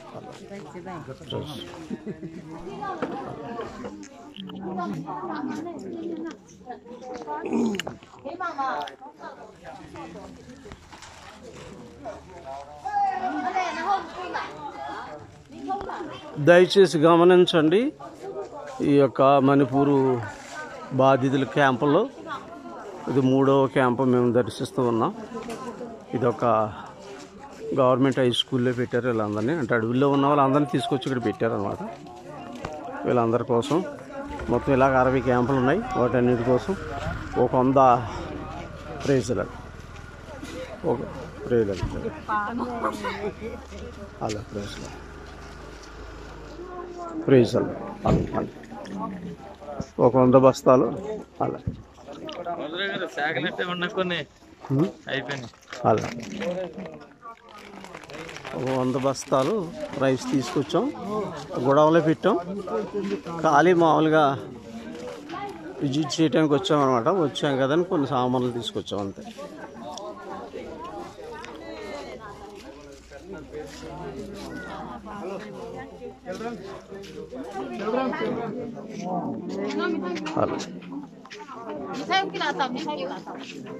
Praise దయచేసి గమనించండి ఈ యొక్క మణిపూరు బాధితుల క్యాంపులో ఇది మూడవ క్యాంపు మేము దర్శిస్తూ ఉన్నాం ఇది ఒక గవర్నమెంట్ హై స్కూల్లో పెట్టారు వీళ్ళందరినీ అంటే అడవుల్లో ఉన్న వాళ్ళందరినీ తీసుకొచ్చి ఇక్కడ పెట్టారు అనమాట వీళ్ళందరి కోసం మొత్తం ఇలాగ అరవై క్యాంపులు ఉన్నాయి వాటన్నిటి కోసం ఒక వంద ప్రైజులు ఒక ప్రేజలు అలా ప్రైజులు ప్రైజులు అలా అలా ఒక వంద బస్తాలు అలా సాగనట్టే ఉన్న కొన్ని ఉం? అయిపోయినాయి అలా ఒక వంద బస్తాలు రైస్ తీసుకొచ్చాం గొడవలో పెట్టాం ఖాళీ మామూలుగా విజిట్ చేయడానికి వచ్చాం అనమాట వచ్చాం కదని కొన్ని సామాన్లు తీసుకొచ్చాం అంతే అలా Saya kilata, saya kilata.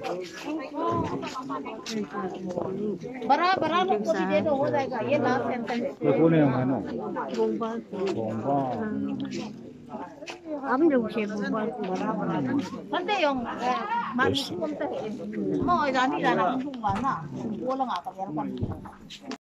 बड़ा बड़ा लोग को भी दे दो हो जाएगा ये लास्ट सेंटर है 근데 영 많이 좀 더. 뭐 아니라 나 공부 많아. 올라가 봐.